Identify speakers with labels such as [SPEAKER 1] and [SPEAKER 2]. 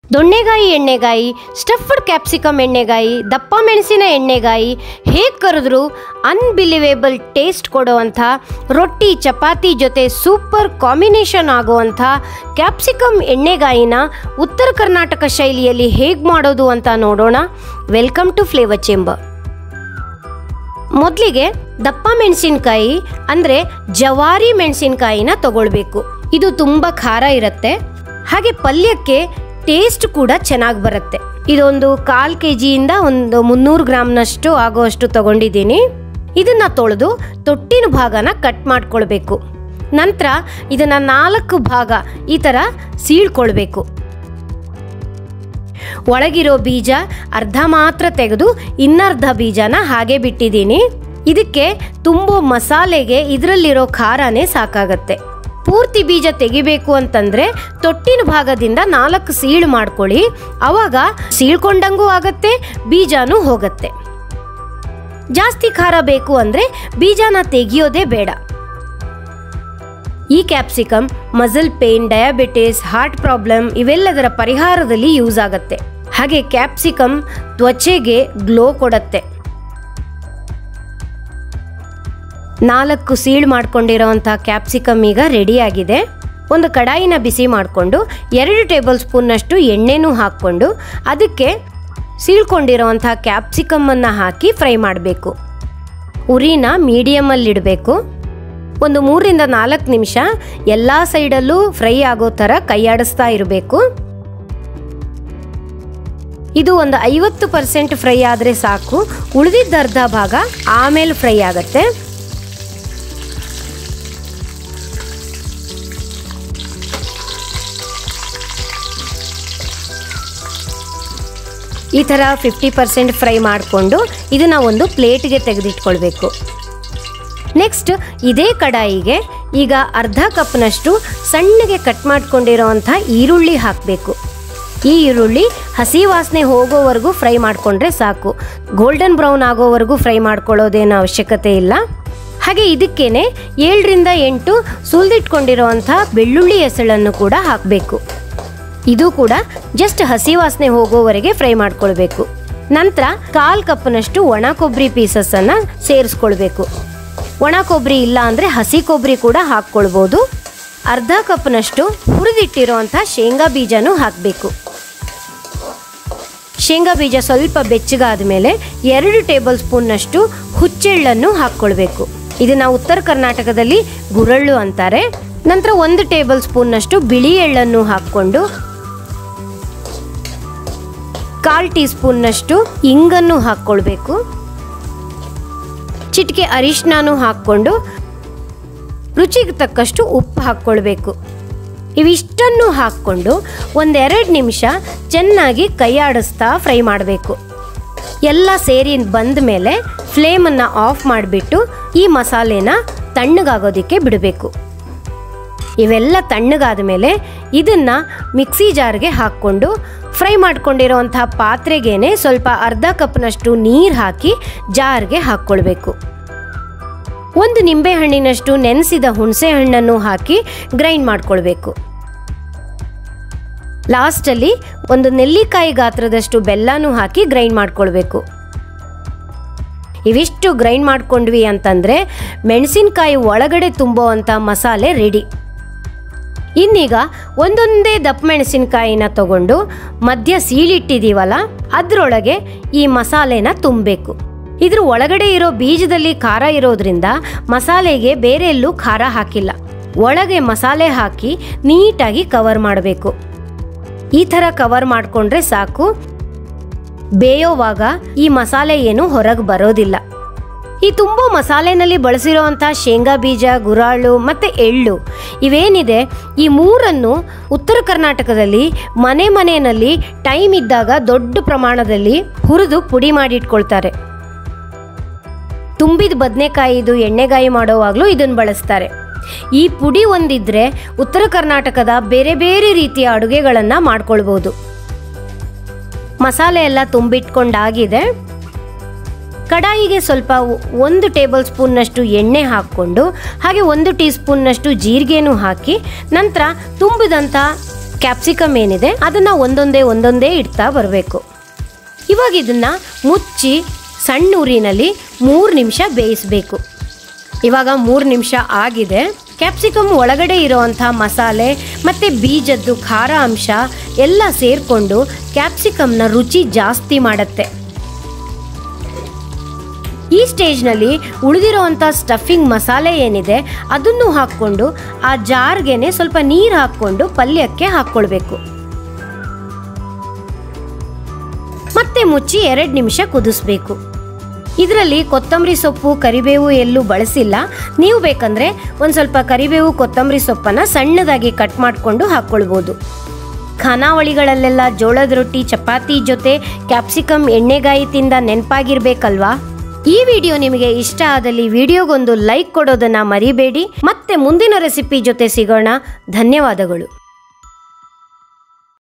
[SPEAKER 1] ದೊಣ್ಣೆಗಾಯಿ ಎಣ್ಣೆಗಾಯಿ stuffed capsicum ಎಣ್ಣೆಗಾಯಿ ದಪ್ಪ ಮೆಣಸಿನ ಎಣ್ಣೆಗಾಯಿ ಹೇಗೆ ಕರೆದ್ರೂ ಅನ್ಬಿಲಿವೇಬಲ್ ಟೇಸ್ಟ್ ಕೊಡುವಂಥ ರೊಟ್ಟಿ ಚಪಾತಿ ಜೊತೆ ಸೂಪರ್ ಕಾಂಬಿನೇಷನ್ ಆಗುವಂಥ ಕ್ಯಾಪ್ಸಿಕಮ್ ಎಣ್ಣೆಗಾಯಿನ ಉತ್ತರ ಕರ್ನಾಟಕ ಶೈಲಿಯಲ್ಲಿ ಹೇಗೆ ಮಾಡೋದು ಅಂತ ನೋಡೋಣ ವೆಲ್ಕಮ್ ಟು ಫ್ಲೇವರ್ ಚೇಂಬರ್ ಮೊದಲಿಗೆ ದಪ್ಪ ಮೆಣಸಿನಕಾಯಿ ಅಂದರೆ ಜವಾರಿ ಮೆಣಸಿನಕಾಯಿನ ತಗೊಳ್ಬೇಕು ಇದು ತುಂಬ ಖಾರ ಇರುತ್ತೆ ಹಾಗೆ ಪಲ್ಯಕ್ಕೆ ಟೇಸ್ಟ್ ಕೂಡ ಚೆನ್ನಾಗಿ ಬರುತ್ತೆ ಇದೊಂದು ಕಾಲ್ ಕೆ ಜಿಯಿಂದ ಒಂದು ಮುನ್ನೂರು ಗ್ರಾಮ್ನಷ್ಟು ಆಗುವಷ್ಟು ತಗೊಂಡಿದ್ದೀನಿ ಇದನ್ನ ತೊಳೆದು ತೊಟ್ಟಿನ ಭಾಗನ ಕಟ್ ಮಾಡ್ಕೊಳ್ಬೇಕು ನಂತರ ಇದನ್ನ ನಾಲ್ಕು ಭಾಗ ಈ ಥರ ಸೀಳ್ಕೊಳ್ಬೇಕು ಒಳಗಿರೋ ಬೀಜ ಅರ್ಧ ಮಾತ್ರ ತೆಗೆದು ಇನ್ನರ್ಧ ಬೀಜನ ಹಾಗೆ ಬಿಟ್ಟಿದ್ದೀನಿ ಇದಕ್ಕೆ ತುಂಬೋ ಮಸಾಲೆಗೆ ಇದರಲ್ಲಿರೋ ಖಾರನೇ ಸಾಕಾಗತ್ತೆ ಪೂರ್ತಿ ಬೀಜ ತೆಗಿಬೇಕು ಅಂತಂದ್ರೆ ತೊಟ್ಟಿನ ಭಾಗದಿಂದ ನಾಲ್ಕು ಸೀಳು ಮಾಡ್ಕೊಳ್ಳಿ ಅವಾಗ ಸೀಳ್ಕೊಂಡಂಗೂ ಆಗತ್ತೆ ಬೀಜನೂ ಹೋಗತ್ತೆ ಜಾಸ್ತಿ ಖಾರ ಬೇಕು ಅಂದ್ರೆ ಬೀಜನ ತೆಗಿಯೋದೇ ಬೇಡ ಈ capsicum muscle pain diabetes heart problem ಇವೆಲ್ಲದರ ಪರಿಹಾರದಲ್ಲಿ ಯೂಸ್ ಆಗುತ್ತೆ ಹಾಗೆ ಕ್ಯಾಪ್ಸಿಕಮ್ ತ್ವಚೆಗೆ ಗ್ಲೋ ಕೊಡುತ್ತೆ ನಾಲ್ಕು ಸೀಳ್ ಮಾಡ್ಕೊಂಡಿರೋವಂಥ ಕ್ಯಾಪ್ಸಿಕಮ್ ಈಗ ರೆಡಿಯಾಗಿದೆ ಒಂದು ಕಡಾಯಿನ ಬಿಸಿ ಮಾಡಿಕೊಂಡು ಎರಡು ಟೇಬಲ್ ಸ್ಪೂನ್ನಷ್ಟು ಎಣ್ಣೆನೂ ಹಾಕ್ಕೊಂಡು ಅದಕ್ಕೆ ಸೀಳ್ಕೊಂಡಿರೋವಂಥ ಕ್ಯಾಪ್ಸಿಕಮ್ಮನ್ನು ಹಾಕಿ ಫ್ರೈ ಮಾಡಬೇಕು ಉರಿನ ಮೀಡಿಯಮಲ್ಲಿಡಬೇಕು ಒಂದು ಮೂರರಿಂದ ನಾಲ್ಕು ನಿಮಿಷ ಎಲ್ಲ ಸೈಡಲ್ಲೂ ಫ್ರೈ ಆಗೋ ಥರ ಕೈಯಾಡಿಸ್ತಾ ಇರಬೇಕು ಇದು ಒಂದು ಐವತ್ತು ಪರ್ಸೆಂಟ್ ಫ್ರೈ ಆದರೆ ಸಾಕು ಉಳಿದಿದ್ದ ಅರ್ಧ ಭಾಗ ಆಮೇಲೆ ಫ್ರೈ ಆಗತ್ತೆ ಈ ಥರ ಫಿಫ್ಟಿ ಪರ್ಸೆಂಟ್ ಫ್ರೈ ಮಾಡಿಕೊಂಡು ಇದನ್ನು ಒಂದು ಪ್ಲೇಟ್ಗೆ ತೆಗೆದಿಟ್ಕೊಳ್ಬೇಕು ನೆಕ್ಸ್ಟ್ ಇದೇ ಕಡಾಯಿಗೆ ಈಗ ಅರ್ಧ ಕಪ್ನಷ್ಟು ಸಣ್ಣಗೆ ಕಟ್ ಮಾಡ್ಕೊಂಡಿರೋವಂಥ ಈರುಳ್ಳಿ ಹಾಕಬೇಕು ಈ ಈರುಳ್ಳಿ ಹಸಿ ವಾಸನೆ ಹೋಗೋವರೆಗೂ ಫ್ರೈ ಮಾಡಿಕೊಂಡ್ರೆ ಸಾಕು ಗೋಲ್ಡನ್ ಬ್ರೌನ್ ಆಗೋವರೆಗೂ ಫ್ರೈ ಮಾಡ್ಕೊಳ್ಳೋದೇನೋ ಅವಶ್ಯಕತೆ ಇಲ್ಲ ಹಾಗೆ ಇದಕ್ಕೇನೆ ಏಳರಿಂದ ಎಂಟು ಸುಲಿದಿಟ್ಕೊಂಡಿರೋವಂಥ ಬೆಳ್ಳುಳ್ಳಿ ಎಸಳನ್ನು ಕೂಡ ಹಾಕಬೇಕು ಇದು ಕೂಡ ಜಸ್ಟ್ ಹಸಿ ವಾಸನೆ ಹೋಗೋವರೆಗೆ ಫ್ರೈ ಮಾಡ್ಕೊಳ್ಬೇಕು ನಂತರ ಕಾಲ್ ಕಪ್ನಷ್ಟು ಒಣ ಕೊಬ್ಬರಿ ಪೀಸಸ್ಸನ್ನು ಸೇರಿಸ್ಕೊಳ್ಬೇಕು ಒಣ ಕೊಬ್ಬರಿ ಇಲ್ಲ ಅಂದರೆ ಹಸಿ ಕೊಬ್ಬರಿ ಕೂಡ ಹಾಕ್ಕೊಳ್ಬೋದು ಅರ್ಧ ಕಪ್ನಷ್ಟು ಹುರಿದಿಟ್ಟಿರೋವಂಥ ಶೇಂಗಾ ಬೀಜನೂ ಹಾಕಬೇಕು ಶೇಂಗಾ ಬೀಜ ಸ್ವಲ್ಪ ಬೆಚ್ಚಗಾದ ಮೇಲೆ ಎರಡು ಟೇಬಲ್ ಸ್ಪೂನ್ನಷ್ಟು ಹುಚ್ಚೆಳ್ಳನ್ನು ಹಾಕ್ಕೊಳ್ಬೇಕು ಇದನ್ನ ಉತ್ತರ ಕರ್ನಾಟಕದಲ್ಲಿ ಗುರಳ್ಳು ಅಂತಾರೆ ನಂತರ ಒಂದು ಟೇಬಲ್ ಸ್ಪೂನ್ನಷ್ಟು ಬಿಳಿ ಎಳ್ಳನ್ನು ಹಾಕ್ಕೊಂಡು ಕಾಲ್ ಟೀ ಸ್ಪೂನ್ನಷ್ಟು ಇಂಗನ್ನು ಹಾಕ್ಕೊಳ್ಬೇಕು ಚಿಟಿಕೆ ಅರಿಶಿನೂ ಹಾಕ್ಕೊಂಡು ರುಚಿಗೆ ತಕ್ಕಷ್ಟು ಉಪ್ಪು ಹಾಕ್ಕೊಳ್ಬೇಕು ಇವಿಷ್ಟನ್ನು ಹಾಕ್ಕೊಂಡು ಒಂದೆರಡು ನಿಮಿಷ ಚೆನ್ನಾಗಿ ಕೈಯಾಡಿಸ್ತಾ ಫ್ರೈ ಮಾಡಬೇಕು ಎಲ್ಲ ಸೇರಿ ಬಂದ ಮೇಲೆ ಫ್ಲೇಮನ್ನು ಆಫ್ ಮಾಡಿಬಿಟ್ಟು ಈ ಮಸಾಲೆನ ತಣ್ಣಗಾಗೋದಕ್ಕೆ ಬಿಡಬೇಕು ಇವೆಲ್ಲ ತಣ್ಣಗಾದ ಮೇಲೆ ಇದನ್ನು ಮಿಕ್ಸಿ ಜಾರ್ಗೆ ಹಾಕ್ಕೊಂಡು ಫ್ರೈ ಮಾಡ್ಕೊಂಡಿರೋವಂಥ ಪಾತ್ರೆಗೇನೆ ಸ್ವಲ್ಪ ಅರ್ಧ ಕಪ್ನಷ್ಟು ನೀರು ಹಾಕಿ ಜಾರ್ಗೆ ಹಾಕ್ಕೊಳ್ಬೇಕು ಒಂದು ನಿಂಬೆ ಹಣ್ಣಿನಷ್ಟು ನೆನೆಸಿದ ಹುಣಸೆ ಹಣ್ಣನ್ನು ಹಾಕಿ ಗ್ರೈಂಡ್ ಮಾಡ್ಕೊಳ್ಬೇಕು ಲಾಸ್ಟಲ್ಲಿ ಒಂದು ನೆಲ್ಲಿಕಾಯಿ ಗಾತ್ರದಷ್ಟು ಬೆಲ್ಲನೂ ಹಾಕಿ ಗ್ರೈಂಡ್ ಮಾಡ್ಕೊಳ್ಬೇಕು ಇವಿಷ್ಟು ಗ್ರೈಂಡ್ ಮಾಡ್ಕೊಂಡ್ವಿ ಅಂತಂದರೆ ಮೆಣಸಿನ್ಕಾಯಿ ಒಳಗಡೆ ತುಂಬೋ ಅಂಥ ಮಸಾಲೆ ರೆಡಿ ಇನ್ನೀಗ ಒಂದೊಂದೇ ದಪ್ಪ ಮೆಣಸಿನ್ಕಾಯಿನ ತಗೊಂಡು ಮಧ್ಯ ಸೀಳಿಟ್ಟಿದ್ದೀವಲ್ಲ ಅದರೊಳಗೆ ಈ ಮಸಾಲೆನ ತುಂಬಬೇಕು ಇದ್ರ ಒಳಗಡೆ ಇರೋ ಬೀಜದಲ್ಲಿ ಖಾರ ಇರೋದ್ರಿಂದ ಮಸಾಲೆಗೆ ಬೇರೆ ಎಲ್ಲೂ ಖಾರ ಹಾಕಿಲ್ಲ ಒಳಗೆ ಮಸಾಲೆ ಹಾಕಿ ನೀಟಾಗಿ ಕವರ್ ಮಾಡಬೇಕು ಈ ಥರ ಕವರ್ ಮಾಡಿಕೊಂಡ್ರೆ ಸಾಕು ಬೇಯೋವಾಗ ಈ ಮಸಾಲೆ ಏನು ಹೊರಗೆ ಬರೋದಿಲ್ಲ ಈ ತುಂಬೋ ಮಸಾಲೆನಲ್ಲಿ ಬಳಸಿರೋವಂಥ ಶೇಂಗಾ ಬೀಜ ಗುರಾಳು ಮತ್ತು ಎಳ್ಳು ಇವೇನಿದೆ ಈ ಮೂರನ್ನು ಉತ್ತರ ಕರ್ನಾಟಕದಲ್ಲಿ ಮನೆ ಮನೆಯಲ್ಲಿ ಟೈಮ್ ಇದ್ದಾಗ ದೊಡ್ಡ ಪ್ರಮಾಣದಲ್ಲಿ ಹುರಿದು ಪುಡಿ ಮಾಡಿಟ್ಕೊಳ್ತಾರೆ ತುಂಬಿದ ಬದನೆಕಾಯಿದು ಎಣ್ಣೆಗಾಯಿ ಮಾಡೋವಾಗಲೂ ಇದನ್ನು ಬಳಸ್ತಾರೆ ಈ ಪುಡಿ ಒಂದಿದ್ರೆ ಉತ್ತರ ಕರ್ನಾಟಕದ ಬೇರೆ ಬೇರೆ ರೀತಿಯ ಅಡುಗೆಗಳನ್ನು ಮಾಡ್ಕೊಳ್ಬೋದು ಮಸಾಲೆ ಎಲ್ಲ ತುಂಬಿಟ್ಕೊಂಡಾಗಿದೆ ಕಡಾಯಿಗೆ ಸ್ವಲ್ಪ ಒಂದು ಟೇಬಲ್ ಸ್ಪೂನ್ನಷ್ಟು ಎಣ್ಣೆ ಹಾಕ್ಕೊಂಡು ಹಾಗೆ ಒಂದು ಟೀ ಸ್ಪೂನ್ನಷ್ಟು ಜೀರಿಗೆನೂ ಹಾಕಿ ನಂತರ ತುಂಬಿದಂಥ ಕ್ಯಾಪ್ಸಿಕಮ್ ಏನಿದೆ ಅದನ್ನು ಒಂದೊಂದೇ ಒಂದೊಂದೇ ಇಡ್ತಾ ಬರಬೇಕು ಇವಾಗ ಇದನ್ನು ಮುಚ್ಚಿ ಸಣ್ಣ ಉರಿನಲ್ಲಿ ಮೂರು ನಿಮಿಷ ಬೇಯಿಸಬೇಕು ಇವಾಗ ಮೂರು ನಿಮಿಷ ಆಗಿದೆ ಕ್ಯಾಪ್ಸಿಕಮ್ ಒಳಗಡೆ ಇರೋವಂಥ ಮಸಾಲೆ ಮತ್ತು ಬೀಜದ್ದು ಖಾರ ಅಂಶ ಎಲ್ಲ ಸೇರಿಕೊಂಡು ಕ್ಯಾಪ್ಸಿಕಮ್ನ ರುಚಿ ಜಾಸ್ತಿ ಮಾಡುತ್ತೆ ಈ ಸ್ಟೇಜ್ನಲ್ಲಿ ಉಳಿದಿರೋವಂಥ ಸ್ಟಫಿಂಗ್ ಮಸಾಲೆ ಏನಿದೆ ಅದನ್ನು ಹಾಕ್ಕೊಂಡು ಆ ಜಾರ್ಗೆನೆ ಸ್ವಲ್ಪ ನೀರು ಹಾಕ್ಕೊಂಡು ಪಲ್ಯಕ್ಕೆ ಹಾಕ್ಕೊಳ್ಬೇಕು ಮತ್ತೆ ಮುಚ್ಚಿ ಎರಡು ನಿಮಿಷ ಕುದಿಸ್ಬೇಕು ಇದರಲ್ಲಿ ಕೊತ್ತಂಬರಿ ಸೊಪ್ಪು ಕರಿಬೇವು ಎಲ್ಲೂ ಬಳಸಿಲ್ಲ ನೀವು ಬೇಕಂದ್ರೆ ಒಂದು ಸ್ವಲ್ಪ ಕರಿಬೇವು ಕೊತ್ತಂಬರಿ ಸೊಪ್ಪನ್ನು ಸಣ್ಣದಾಗಿ ಕಟ್ ಮಾಡಿಕೊಂಡು ಹಾಕ್ಕೊಳ್ಬೋದು ಖಾನಾವಳಿಗಳಲ್ಲೆಲ್ಲ ಜೋಳದ ರೊಟ್ಟಿ ಚಪಾತಿ ಜೊತೆ ಕ್ಯಾಪ್ಸಿಕಮ್ ಎಣ್ಣೆಗಾಯಿ ತಿಂದ ನೆನಪಾಗಿರ್ಬೇಕಲ್ವಾ ಈ ವಿಡಿಯೋ ನಿಮಗೆ ಇಷ್ಟ ಆದಲ್ಲಿ ವಿಡಿಯೋಗೊಂದು ಲೈಕ್ ಕೊಡೋದನ್ನ ಮರಿಬೇಡಿ ಮತ್ತೆ ಮುಂದಿನ ರೆಸಿಪಿ ಜೊತೆ ಸಿಗೋಣ ಧನ್ಯವಾದಗಳು